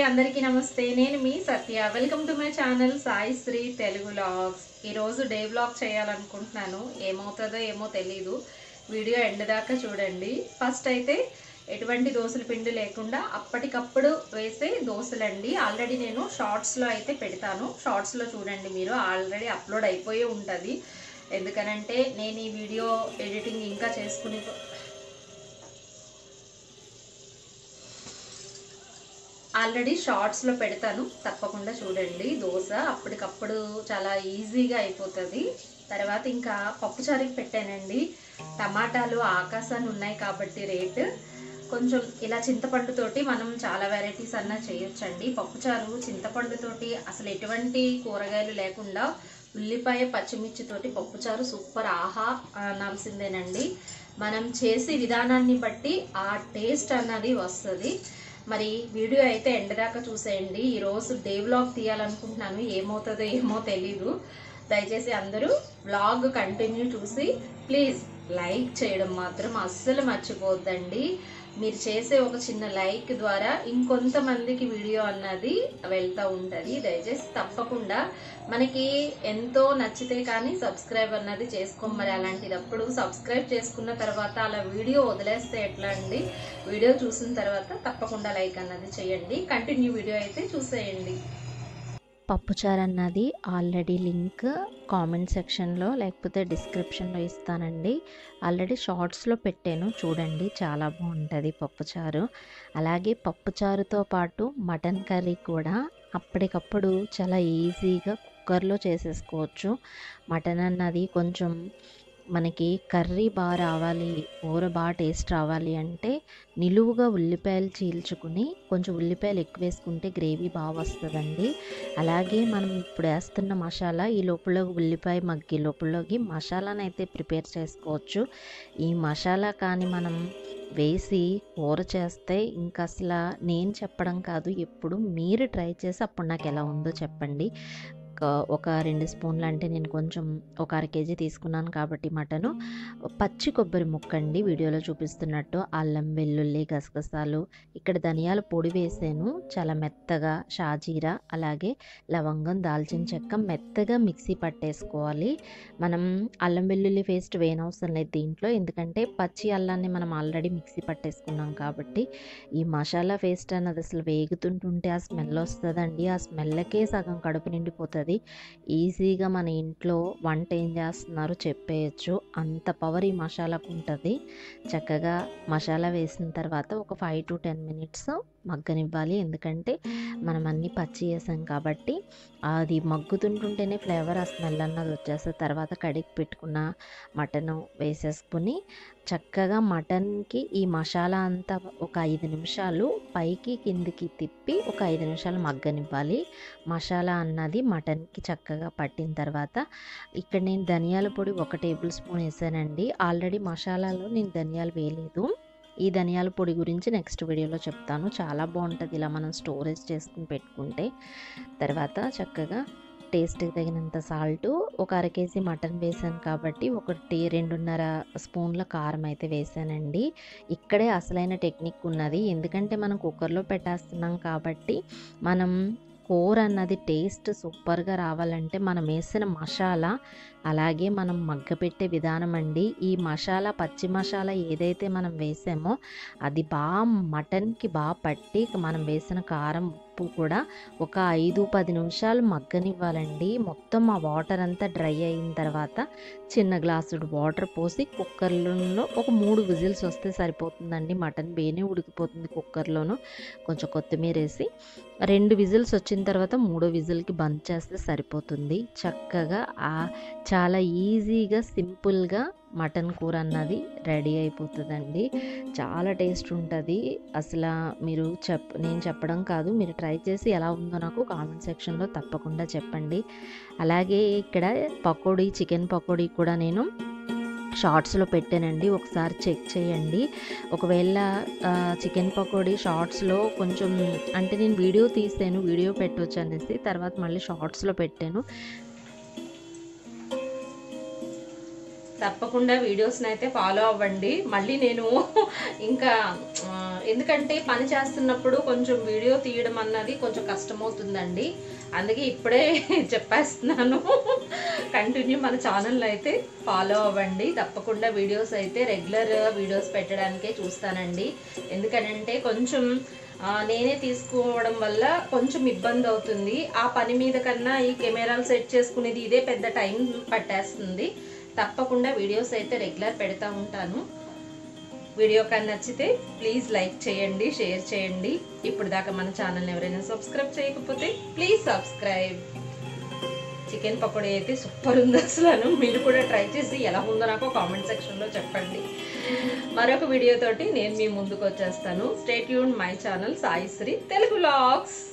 అందరికీ నమస్తే నేను మీ Satya welcome to my channel Sai Sri Telugu vlogs ఈరోజు డే వ్లాగ్ చేయాలనుకుంటున్నాను ఏమవుతుందో ఏమో తెలీదు వీడియో ఎండ్ దాకా చూడండి ఫస్ట్ అయితే ఎటువంటి దోశల పిండి లేకుండా అప్పటికప్పుడు వేసే దోశలండి ఆల్రెడీ నేను షార్ట్స్లో అయితే పెడతాను షార్ట్స్లో చూడండి మీరు ఆల్రెడీ అప్లోడ్ అయిపోయి ఉంటుంది ఎందుకనంటే నేను ఈ వీడియో ఎడిటింగ్ ఇంకా చేసుకుని ఆల్రెడీ షార్ట్స్లో పెడతాను తప్పకుండా చూడండి దోశ అప్పటికప్పుడు చాలా ఈజీగా అయిపోతుంది తర్వాత ఇంకా పప్పుచారుకి పెట్టానండి టమాటాలు ఆకాశాన్ని ఉన్నాయి కాబట్టి రేట్ కొంచెం ఇలా చింతపండుతోటి మనం చాలా వెరైటీస్ అన్నా చేయొచ్చండి పప్పుచారు చింతపండుతోటి అసలు ఎటువంటి కూరగాయలు లేకుండా ఉల్లిపాయ పచ్చిమిర్చితోటి పప్పుచారు సూపర్ ఆహా అనాల్సిందేనండి మనం చేసే విధానాన్ని బట్టి ఆ టేస్ట్ అన్నది వస్తుంది మరి వీడియో అయితే ఎండ్ దాకా చూసేయండి ఈరోజు డే వ్లాగ్ తీయాలనుకుంటున్నాను ఏమవుతుందో ఏమో తెలీదు దయచేసి అందరూ వ్లాగ్ కంటిన్యూ చూసి ప్లీజ్ లైక్ చేయడం మాత్రం అస్సలు మర్చిపోద్దండి మీరు చేసే ఒక చిన్న లైక్ ద్వారా ఇంకొంతమందికి వీడియో అన్నది వెళ్తూ ఉంటుంది దయచేసి తప్పకుండా మనకి ఎంతో నచ్చితే కానీ సబ్స్క్రైబ్ అన్నది చేసుకోం మరి అలాంటిదప్పుడు సబ్స్క్రైబ్ చేసుకున్న తర్వాత అలా వీడియో వదిలేస్తే ఎట్లా అండి వీడియో చూసిన తర్వాత తప్పకుండా లైక్ అన్నది చేయండి కంటిన్యూ వీడియో అయితే చూసేయండి పప్పుచారు అన్నది ఆల్రెడీ లింక్ కామెంట్ సెక్షన్లో లేకపోతే డిస్క్రిప్షన్లో ఇస్తానండి ఆల్రెడీ షార్ట్స్లో పెట్టాను చూడండి చాలా బాగుంటుంది పప్పుచారు అలాగే పప్పుచారుతో పాటు మటన్ కర్రీ కూడా అప్పటికప్పుడు చాలా ఈజీగా కుక్కర్లో చేసేసుకోవచ్చు మటన్ అన్నది కొంచెం మనకి కర్రీ బాగా రావాలి కూర బాగా టేస్ట్ రావాలి అంటే నిలువుగా ఉల్లిపాయలు చీల్చుకుని కొంచెం ఉల్లిపాయలు ఎక్కువ వేసుకుంటే గ్రేవీ బాగా వస్తుందండి అలాగే మనం ఇప్పుడు వేస్తున్న మసాలా ఈ లోపల ఉల్లిపాయ మగ్గి లోపలకి మసాలాను అయితే ప్రిపేర్ చేసుకోవచ్చు ఈ మసాలా కానీ మనం వేసి కూర చేస్తే ఇంకా అసలు నేను చెప్పడం కాదు ఎప్పుడు మీరు ట్రై చేసి అప్పుడు నాకు ఎలా ఉందో చెప్పండి ఒక రెండు స్పూన్లు అంటే నేను కొంచెం ఒక అర కేజీ తీసుకున్నాను కాబట్టి మటను పచ్చి కొబ్బరి ముక్కండి వీడియోలో చూపిస్తున్నట్టు అల్లం వెల్లుల్లి గసగసాలు ఇక్కడ ధనియాల పొడి వేసాను చాలా మెత్తగా షాజీరా అలాగే లవంగం దాల్చిన చెక్క మెత్తగా మిక్సీ పట్టేసుకోవాలి మనం అల్లం వెల్లుల్లి పేస్ట్ వేయనవసరం లేదు దీంట్లో ఎందుకంటే పచ్చి అల్లాన్ని మనం ఆల్రెడీ మిక్సీ పట్టేసుకున్నాం కాబట్టి ఈ మసాలా పేస్ట్ అన్నది అసలు వేగుతుంటుంటే ఆ స్మెల్ వస్తుందండి ఆ స్మెల్కే సగం కడుపు నిండిపోతుంది ఈజీగా మన ఇంట్లో వంట ఏం చేస్తున్నారో చెప్పేయచ్చు అంత పవర్ ఈ మసాలాకు ఉంటుంది చక్కగా మసాలా వేసిన తర్వాత ఒక ఫైవ్ టు టెన్ మినిట్స్ మగ్గనివ్వాలి ఎందుకంటే మనం అన్నీ పచ్చి వేసాం కాబట్టి అది మగ్గుతుంటుంటేనే ఫ్లేవర్ ఆ స్మెల్ అన్నది వచ్చేస్తుంది తర్వాత కడిగి పెట్టుకున్న మటన్ వేసేసుకుని చక్కగా మటన్కి ఈ మసాలా అంతా ఒక ఐదు నిమిషాలు పైకి కిందికి తిప్పి ఒక ఐదు నిమిషాలు మగ్గనివ్వాలి మసాలా అన్నది మటన్కి చక్కగా పట్టిన తర్వాత ఇక్కడ నేను ధనియాల పొడి ఒక టేబుల్ స్పూన్ వేసానండి ఆల్రెడీ మసాలాలో నేను ధనియాలు వేయలేదు ఈ ధనియాల పొడి గురించి నెక్స్ట్ వీడియోలో చెప్తాను చాలా బాగుంటుంది ఇలా మనం స్టోరేజ్ చేసుకుని పెట్టుకుంటే తర్వాత చక్కగా టేస్ట్కి తగినంత సాల్ట్ ఒక అర కేజీ మటన్ వేసాను కాబట్టి ఒకటి రెండున్నర స్పూన్ల కారం అయితే వేసానండి ఇక్కడే అసలైన టెక్నిక్ ఉన్నది ఎందుకంటే మనం కుక్కర్లో పెట్టేస్తున్నాం కాబట్టి మనం కూర అన్నది టేస్ట్ సూపర్గా రావాలంటే మనం వేసిన మసాలా అలాగే మనం మగ్గపెట్టే విధానం అండి ఈ మసాలా పచ్చి మసాలా ఏదైతే మనం వేసామో అది బాగా మటన్కి బాగా పట్టి మనం వేసిన కారం ఉప్పు కూడా ఒక ఐదు పది నిమిషాలు మగ్గనివ్వాలండి మొత్తం ఆ వాటర్ అంతా డ్రై అయిన తర్వాత చిన్న గ్లాసుడు వాటర్ పోసి కుక్కర్లో ఒక మూడు విజిల్స్ వస్తే సరిపోతుందండి మటన్ బేనే ఉడికిపోతుంది కుక్కర్లోను కొంచెం కొత్తిమీర వేసి రెండు విజిల్స్ వచ్చిన తర్వాత మూడో విజిల్కి బంద్ చేస్తే సరిపోతుంది చక్కగా ఆ చాలా ఈజీగా సింపుల్గా మటన్ కూర అన్నది రెడీ అయిపోతుందండి చాలా టేస్ట్ ఉంటుంది అసలు మీరు చెప్ నేను చెప్పడం కాదు మీరు ట్రై చేసి ఎలా ఉందో నాకు కామెంట్ సెక్షన్లో తప్పకుండా చెప్పండి అలాగే ఇక్కడ పకోడీ చికెన్ పకోడీ కూడా నేను షార్ట్స్లో పెట్టానండి ఒకసారి చెక్ చేయండి ఒకవేళ చికెన్ పకోడీ షార్ట్స్లో కొంచెం అంటే నేను వీడియో తీసాను వీడియో పెట్టవచ్చు అనేసి తర్వాత మళ్ళీ షార్ట్స్లో పెట్టాను తప్పకుండా వీడియోస్ని అయితే ఫాలో అవ్వండి మళ్ళీ నేను ఇంకా ఆ, ఎందుకంటే పని చేస్తున్నప్పుడు కొంచెం వీడియో తీయడం అన్నది కొంచెం కష్టమవుతుందండి అందుకే ఇప్పుడే చెప్పేస్తున్నాను కంటిన్యూ మన ఛానల్ అయితే ఫాలో అవ్వండి తప్పకుండా వీడియోస్ అయితే రెగ్యులర్ వీడియోస్ పెట్టడానికే చూస్తానండి ఎందుకనంటే కొంచెం ఆ, నేనే తీసుకోవడం వల్ల కొంచెం ఇబ్బంది అవుతుంది ఆ పని మీద కన్నా ఈ కెమెరాలు సెట్ చేసుకునేది ఇదే పెద్ద టైం పట్టేస్తుంది తప్పకుండా వీడియోస్ అయితే రెగ్యులర్ పెడతా ఉంటాను వీడియో కానీ నచ్చితే ప్లీజ్ లైక్ చేయండి షేర్ చేయండి ఇప్పుడు దాకా మన ఛానల్ని ఎవరైనా సబ్స్క్రైబ్ చేయకపోతే ప్లీజ్ సబ్స్క్రైబ్ చికెన్ పకోడీ అయితే సూపర్ ఉంది అసలు మీరు కూడా ట్రై చేసి ఎలా ఉందో నాకు కామెంట్ సెక్షన్లో చెప్పండి మరొక వీడియోతోటి నేను మీ ముందుకు వచ్చేస్తాను స్టేట్ యూన్ my channel Saisri Telugu logs